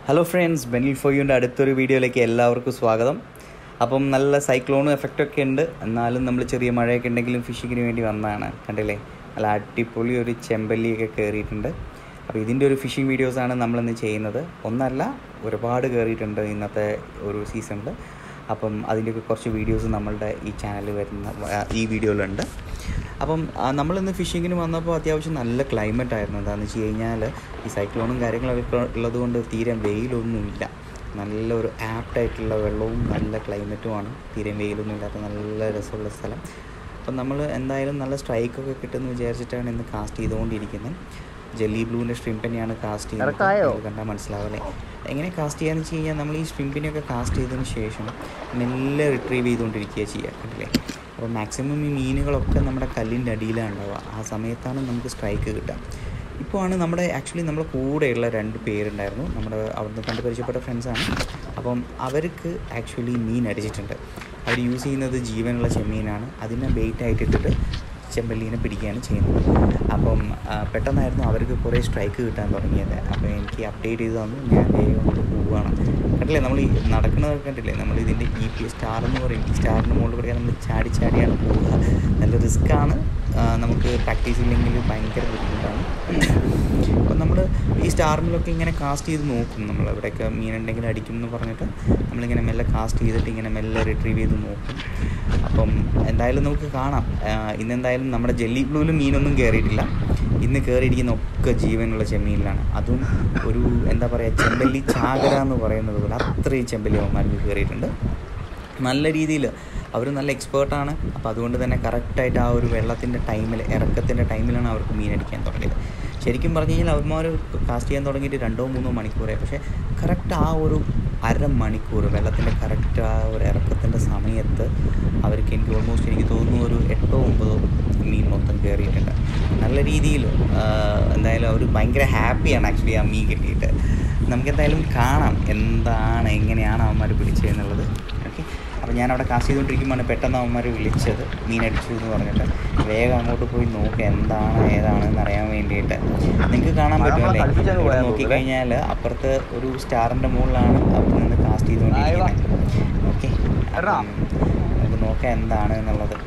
Hello friends ബെനിൽ ഫോയുൻ്റെ അടുത്തൊരു വീഡിയോയിലേക്ക് എല്ലാവർക്കും സ്വാഗതം അപ്പം നല്ല സൈക്ലോണും എഫക്റ്റൊക്കെ ഉണ്ട് എന്നാലും നമ്മൾ ചെറിയ മഴയൊക്കെ ഉണ്ടെങ്കിലും ഫിഷിങ്ങിന് വേണ്ടി വന്നതാണ് കണ്ടില്ലേ നല്ല അടിപൊളി ഒരു ചെമ്പല്ലിയൊക്കെ കയറിയിട്ടുണ്ട് അപ്പോൾ ഇതിൻ്റെ ഒരു ഫിഷിംഗ് വീഡിയോസാണ് നമ്മളിന്ന് ചെയ്യുന്നത് ഒന്നല്ല ഒരുപാട് കയറിയിട്ടുണ്ട് ഇന്നത്തെ ഒരു സീസണിൽ അപ്പം അതിൻ്റെയൊക്കെ കുറച്ച് വീഡിയോസ് നമ്മളുടെ ഈ ചാനൽ വരുന്ന ആ, ഈ വീഡിയോയിലുണ്ട് അപ്പം ആ, നമ്മളിന്ന് ഫിഷിങ്ങിന് വന്നപ്പോൾ അത്യാവശ്യം നല്ല ക്ലൈമറ്റ് ആയിരുന്നു എന്താണെന്ന് വെച്ച് കഴിഞ്ഞാൽ ഈ സൈക്ലോണും കാര്യങ്ങളൊക്കെ ഉള്ളത് കൊണ്ട് തീരെ വെയിലൊന്നുമില്ല നല്ലൊരു ആപ്റ്റായിട്ടുള്ള വെള്ളവും നല്ല ക്ലൈമറ്റുമാണ് തീരെ വെയിലൊന്നും ഇല്ലാത്ത നല്ല രസമുള്ള സ്ഥലം അപ്പം നമ്മൾ എന്തായാലും നല്ല സ്ട്രൈക്കൊക്കെ കിട്ടുമെന്ന് വിചാരിച്ചിട്ടാണ് ഇന്ന് കാസ്റ്റ് ചെയ്തുകൊണ്ടിരിക്കുന്നത് ജെല്ലി ബ്ലൂവിൻ്റെ സ്ട്രിം തന്നെയാണ് കാസ്റ്റ് ചെയ്യുന്നത് ഇറക്കായോ? ഇത് കണ്ടാൽ മനസ്സിലാവില്ലേ എങ്ങനെ കാസ്റ്റ് ചെയ്യാന്ന് വെച്ച് കഴിഞ്ഞാൽ നമ്മൾ ഈ സ്ട്രിമ്പിനെയൊക്കെ കാസ്റ്റ് ചെയ്തതിന് ശേഷം മെല്ലെ റിട്രീവ് ചെയ്തുകൊണ്ടിരിക്കുക ചെയ്യുക കണ്ടില്ലേ അപ്പോൾ മാക്സിമം ഈ മീനുകളൊക്കെ നമ്മുടെ കല്ലിൻ്റെ അടിയിലാണ് ഉണ്ടാവുക ആ സമയത്താണ് നമുക്ക് സ്ട്രൈക്ക് കിട്ടുക ഇപ്പോൾ ആണ് നമ്മുടെ ആക്ച്വലി നമ്മുടെ കൂടെയുള്ള രണ്ട് പേരുണ്ടായിരുന്നു നമ്മുടെ അവിടുന്ന് കണ്ട് പരിചയപ്പെട്ട ഫ്രണ്ട്സാണ് അപ്പം അവർക്ക് ആക്ച്വലി മീൻ അടിച്ചിട്ടുണ്ട് അവർ യൂസ് ചെയ്യുന്നത് ജീവനുള്ള ചെമ്മീനാണ് അതിനെ ബെയ്റ്റ് ആയിട്ടിട്ടിട്ട് ചെമ്പല്ലീനെ പിടിക്കുകയാണ് ചെയ്യുന്നത് അപ്പം ആ, പെട്ടെന്നായിരുന്നു അവർക്ക് കുറേ സ്ട്രൈക്ക് കിട്ടാൻ തുടങ്ങിയത് അപ്പോൾ എനിക്ക് അപ്ഡേറ്റ് ചെയ്ത് തന്നു ഞാൻ വേഗം കൊണ്ട് പോവുകയാണ് കണ്ടില്ലേ നമ്മൾ ഈ നടക്കുന്നത് കണ്ടില്ലേ നമ്മൾ ഇതിൻ്റെ ഇ പി സ്റ്റാർ എന്ന് പറയും ഈ സ്റ്റാറിൻ്റെ മുകളിൽ കൂടെ നമ്മൾ ചാടി ചാടിയാണ് പോവുക നല്ല റിസ്ക്കാണ് നമുക്ക് പ്രാക്ടീസ് ഇല്ലെങ്കിൽ ഭയങ്കര ബുദ്ധിമുട്ടാണ് അപ്പം നമ്മൾ ഈ സ്റ്റാറിലൊക്കെ ഇങ്ങനെ കാസ്റ്റ് ചെയ്ത് നോക്കും നമ്മൾ എവിടെയൊക്കെ മീനുണ്ടെങ്കിൽ അടിക്കും എന്ന് പറഞ്ഞിട്ട് നമ്മളിങ്ങനെ മെല്ലെ കാസ്റ്റ് ചെയ്തിട്ട് ഇങ്ങനെ മെല്ലെ റിട്രീവ് ചെയ്ത് നോക്കും അപ്പം എന്തായാലും നമുക്ക് കാണാം ആ, ഇന്നെന്തായാലും നമ്മുടെ ജെല്ലി ബ്ലൂവിൽ മീനൊന്നും കയറിയിട്ടില്ല ഇന്ന് കയറിയിരിക്കുന്ന ഒക്കെ ജീവനുള്ള ചെമ്മീനിലാണ് അതും ഒരു എന്താ പറയുക ചെമ്പല്ലി ചാകര എന്ന് പറയുന്നത് പോലെ അത്രയും ചെമ്പല്ലി അവന്മാർക്ക് കയറിയിട്ടുണ്ട് നല്ല രീതിയിൽ അവർ നല്ല എക്സ്പേർട്ടാണ് അപ്പോൾ അതുകൊണ്ട് തന്നെ കറക്റ്റായിട്ട് ആ ഒരു വെള്ളത്തിൻ്റെ ടൈമിൽ ഇറക്കത്തിൻ്റെ ടൈമിലാണ് അവർക്ക് മീൻ അടിക്കാൻ തുടങ്ങിയത് ശരിക്കും പറഞ്ഞു കഴിഞ്ഞാൽ അവന്മാർ കാസ്റ്റ് ചെയ്യാൻ തുടങ്ങിയിട്ട് രണ്ടോ മൂന്നോ മണിക്കൂറായി പക്ഷേ കറക്റ്റ് ആ ഒരു അരമണിക്കൂർ വെള്ളത്തിൻ്റെ കറക്റ്റ് ആ ഒരു ഇറക്കത്തിൻ്റെ സമയത്ത് അവർക്ക് എനിക്ക് ഓൾമോസ്റ്റ് എനിക്ക് തോന്നുന്നു ഒരു എട്ടോ ഒമ്പതോ മീൻ മൊത്തം കയറിയിട്ടുണ്ട് നല്ല രീതിയിൽ എന്തായാലും അവർ ഭയങ്കര ഹാപ്പിയാണ് ആക്ച്വലി ആ മീൻ കിട്ടിയിട്ട് നമുക്ക് എന്തായാലും കാണാം എന്താണ് എങ്ങനെയാണ് അവന്മാർ പിടിച്ചതെന്നുള്ളത് ഓക്കെ അപ്പോൾ ഞാൻ അവിടെ കാസ്റ്റ് ചെയ്തുകൊണ്ടിരിക്കുമ്പോഴാണ് പെട്ടെന്ന് അവന്മാർ വിളിച്ചത് മീൻ അടിച്ചു എന്ന് പറഞ്ഞിട്ട് വേഗം അങ്ങോട്ട് പോയി നോക്കുക എന്താണ് ഏതാണെന്ന് അറിയാൻ വേണ്ടിയിട്ട് നിങ്ങൾക്ക് കാണാൻ പറ്റുമല്ലേ കളിപ്പിച്ചങ്ങ് ഇവിടെ പോയാൽ നോക്കിക്കഴിഞ്ഞാൽ അപ്പുറത്ത് ഒരു സ്റ്റാറിൻ്റെ മുകളിലാണ് അവിടെ നിന്ന് കാസ്റ്റ് ചെയ്തുകൊണ്ടിരിക്കുന്നത് ഓക്കെ എടാ. നമുക്ക് നോക്കാം എന്താണ് എന്നുള്ളത്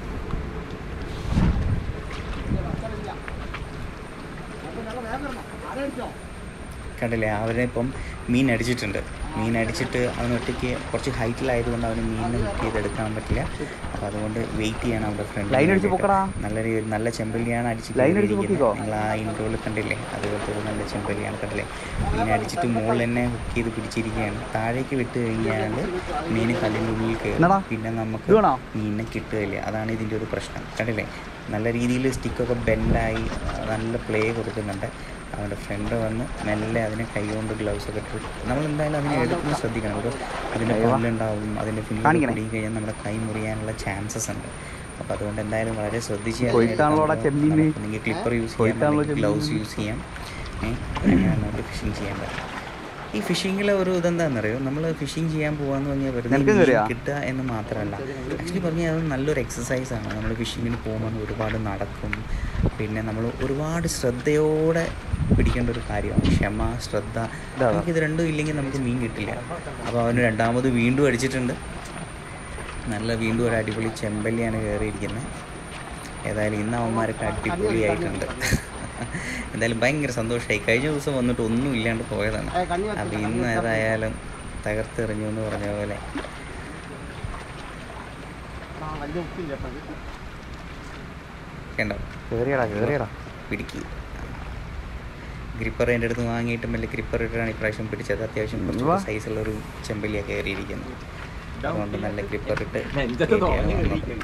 കണ്ടില്ലേ അവരെ ഇപ്പം മീൻ അടിച്ചിട്ടുണ്ട് മീൻ അടിച്ചിട്ട് അവൻ ഒറ്റയ്ക്ക് കുറച്ച് ഹൈറ്റിലായതുകൊണ്ട് അവന് മീനിനെ ബുക്ക് ചെയ്തെടുക്കാൻ പറ്റില്ല അപ്പോൾ അതുകൊണ്ട് വെയിറ്റ് ചെയ്യണം അവിടെ ഫ്രണ്ട് ലൈൻ അടിച്ച് പൊക്കടാ. നല്ല രീതി നല്ല ചെമ്പല്ലിയാണ് അടിച്ച് ലൈൻ അടിച്ച് കയറിയിരിക്കുന്നത്. പൊക്കിക്കോ. നിങ്ങൾ ആ ഇൻട്രോയിൽ കണ്ടില്ലേ അതുപോലത്തെ ഒരു നല്ല ചെമ്പല്ലിയാണ് കണ്ടില്ലേ മീൻ അടിച്ചിട്ട് മുകളിൽ തന്നെ ഹുക്ക് ചെയ്ത് പിടിച്ചിരിക്കുകയാണ് താഴേക്ക് വിട്ട് കഴിഞ്ഞാൽ മീൻ കല്ലിൻ്റെ ഉള്ളിൽ കയറും എന്നടാ? പിന്നെ നമുക്ക് ഇത് വേണോ? മീനിനെ കിട്ടുകയില്ല അതാണ് ഇതിൻ്റെ ഒരു പ്രശ്നം കണ്ടില്ലേ നല്ല രീതിയിൽ സ്റ്റിക്കൊക്കെ ബെൻഡായി നല്ല പ്ലേ കൊടുക്കുന്നുണ്ട് അവൻ്റെ ഫ്രണ്ട് വന്ന് മെല്ലെ അതിനെ കൈകൊണ്ട് ഗ്ലൗസ് ഒക്കെ ഇട്ട് നമ്മൾ എന്തായാലും അതിനെ എടുക്കുമ്പോൾ ശ്രദ്ധിക്കണം ഒരു അതിൻ്റെ പല്ലുണ്ടാവും അതിൻ്റെ ഫില്ല് കാണിക്കണേ. കുടുങ്ങി കഴിഞ്ഞാൽ നമ്മുടെ കൈ മുറിയാനുള്ള ചാൻസസ് ഉണ്ട് അപ്പോൾ അതുകൊണ്ട് എന്തായാലും വളരെ ശ്രദ്ധിച്ച് അതിനെ കൊയ്ത്താണല്ലോടാ എടുക്കണം. ചെമ്മീന്. നമുക്കൊന്നെങ്കിൽ ക്ലിപ്പർ യൂസ് ചെയ്യാം കൊയ്ത്താണല്ലോ ഗ്ലൗസ് ചെമ്മീന്. യൂസ് ചെയ്യാം ഏഹ് അങ്ങനെ നമുക്ക് ഫിഷിങ് ചെയ്യാൻ പറ്റും ഈ ഫിഷിങ്ങിലെ ഒരു ഇതെന്താണെന്നറിയോ നമ്മൾ ഫിഷിങ് ചെയ്യാൻ പോകാന്ന് പറഞ്ഞാൽ വെറുതെ നിനക്ക് മീൻ കയറിയോ? കിട്ടുക എന്ന് മാത്രമല്ല ആക്ച്വലി പറഞ്ഞാൽ അത് നല്ലൊരു എക്സസൈസാണ് നമ്മൾ ഫിഷിങ്ങിന് പോകുമ്പോൾ ഒരുപാട് നടക്കും പിന്നെ നമ്മൾ ഒരുപാട് ശ്രദ്ധയോടെ പിടിക്കേണ്ട ഒരു കാര്യമാണ് ക്ഷമ ശ്രദ്ധ ഇതാ. നമുക്കിത് രണ്ടും ഇല്ലെങ്കിൽ നമുക്ക് മീൻ കിട്ടില്ല അപ്പോൾ അവന് രണ്ടാമത് വീണ്ടും അടിച്ചിട്ടുണ്ട് നല്ല വീണ്ടും ഒരു അടിപൊളി ചെമ്പല്ലിയാണ് കയറിയിരിക്കുന്നത് ഏതായാലും ഇന്ന് അവന്മാരൊക്കെ അടിപൊളിയായിട്ടുണ്ട് എന്തായാലും ഭയങ്കര സന്തോഷമായി കഴിഞ്ഞ ദിവസം വന്നിട്ട് ഒന്നും ഇല്ലാണ്ട് പോയതാണ് അപ്പോൾ ഇന്ന് ഏതായാലും തകർത്തെറിഞ്ഞു എന്ന് പറഞ്ഞ പോലെ കണ്ടോ കേറിയടാ കേറിയടാ പിടിക്ക് ഗ്രിപ്പർ എൻ്റെ അടുത്ത് വാങ്ങിയിട്ട് മെല്ലെ ഗ്രിപ്പർ ഇട്ടാണ് ഇപ്രാവശ്യം പിടിച്ചത് അത്യാവശ്യം ഉവ്വ. കുറച്ച് സൈസുള്ള ഒരു ചെമ്പല്ലിയാണ് കയറിയിരിക്കുന്നത് അതുകൊണ്ട് നല്ല ഗ്രിപ്പർ ഇട്ട് നെഞ്ചത്ത് കയറ്റിയാണ് വന്നത്.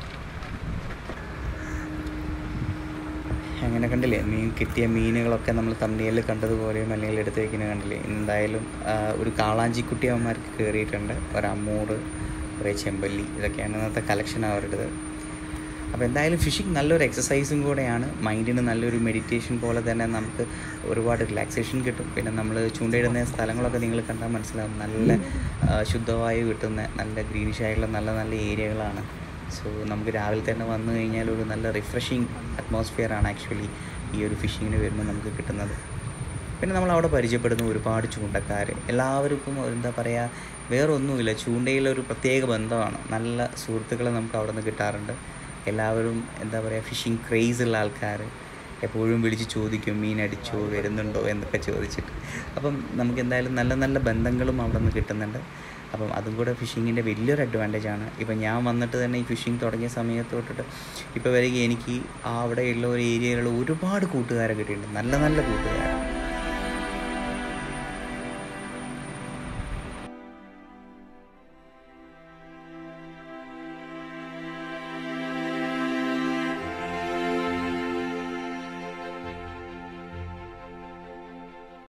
അങ്ങനെ കണ്ടില്ലേ മീൻ കിട്ടിയ മീനുകളൊക്കെ നമ്മൾ തമ്മിയിൽ കണ്ടതുപോലെയും അല്ലെങ്കിൽ എടുത്ത് വയ്ക്കുന്നത് കണ്ടില്ലേ എന്തായാലും ആ, ഒരു കാളാഞ്ചിക്കുട്ടി അവന്മാർക്ക് കയറിയിട്ടുണ്ട് ഒരമ്മൂറ് കുറേ ചെമ്പല്ലി ഇതൊക്കെയാണ് ഇന്നത്തെ കളക്ഷൻ അവരുടേത് അപ്പോൾ എന്തായാലും ഫിഷിംഗ് നല്ലൊരു എക്സസൈസും കൂടെയാണ് മൈൻഡിന് നല്ലൊരു മെഡിറ്റേഷൻ പോലെ തന്നെ നമുക്ക് ഒരുപാട് റിലാക്സേഷൻ കിട്ടും പിന്നെ നമ്മൾ ചൂണ്ടയിടുന്ന സ്ഥലങ്ങളൊക്കെ നിങ്ങൾ കണ്ടാൽ മനസ്സിലാവും നല്ല ആ, ശുദ്ധവായു കിട്ടുന്ന നല്ല ഗ്രീനിഷ് ആയിട്ടുള്ള നല്ല നല്ല ഏരിയകളാണ് സോ നമുക്ക് രാവിലെ തന്നെ വന്നു കഴിഞ്ഞാൽ ഒരു നല്ല റിഫ്രഷിങ് അറ്റ്മോസ്ഫിയർ ആണ് ആക്ച്വലി ഈ ഒരു ഫിഷിങ്ങിന് വരുമ്പോൾ നമുക്ക് കിട്ടുന്നത് പിന്നെ നമ്മൾ അവിടെ പരിചയപ്പെടുന്ന ഒരുപാട് ചൂണ്ടക്കാർ എല്ലാവർക്കും എന്താ പറയുക വേറൊന്നുമില്ല ചൂണ്ടയിലൊരു പ്രത്യേക ബന്ധമാണ് നല്ല സുഹൃത്തുക്കളെ നമുക്ക് അവിടെ നിന്ന് കിട്ടാറുണ്ട് എല്ലാവരും എന്താ പറയുക ഫിഷിംഗ് ക്രേസ് ഉള്ള ആൾക്കാർ എപ്പോഴും വിളിച്ച് ചോദിക്കും മീൻ അടിച്ചോ വരുന്നുണ്ടോ എന്നൊക്കെ ചോദിച്ചിട്ട് അപ്പം നമുക്ക് എന്തായാലും നല്ല നല്ല ബന്ധങ്ങളും അവിടെ നിന്ന് കിട്ടുന്നുണ്ട് അപ്പം അതും കൂടെ ഫിഷിങ്ങിൻ്റെ വലിയൊരു അഡ്വാൻറ്റേജ് ആണ് ഇപ്പം ഞാൻ വന്നിട്ട് തന്നെ ഈ ഫിഷിംഗ് തുടങ്ങിയ സമയത്ത് തൊട്ടിട്ട് ഇപ്പോൾ വരിക എനിക്ക് ആ അവിടെയുള്ള ഒരു ഏരിയയിലുള്ള ഒരുപാട് കൂട്ടുകാരെ കിട്ടിയിട്ടുണ്ട് നല്ല നല്ല കൂട്ടുകാരെ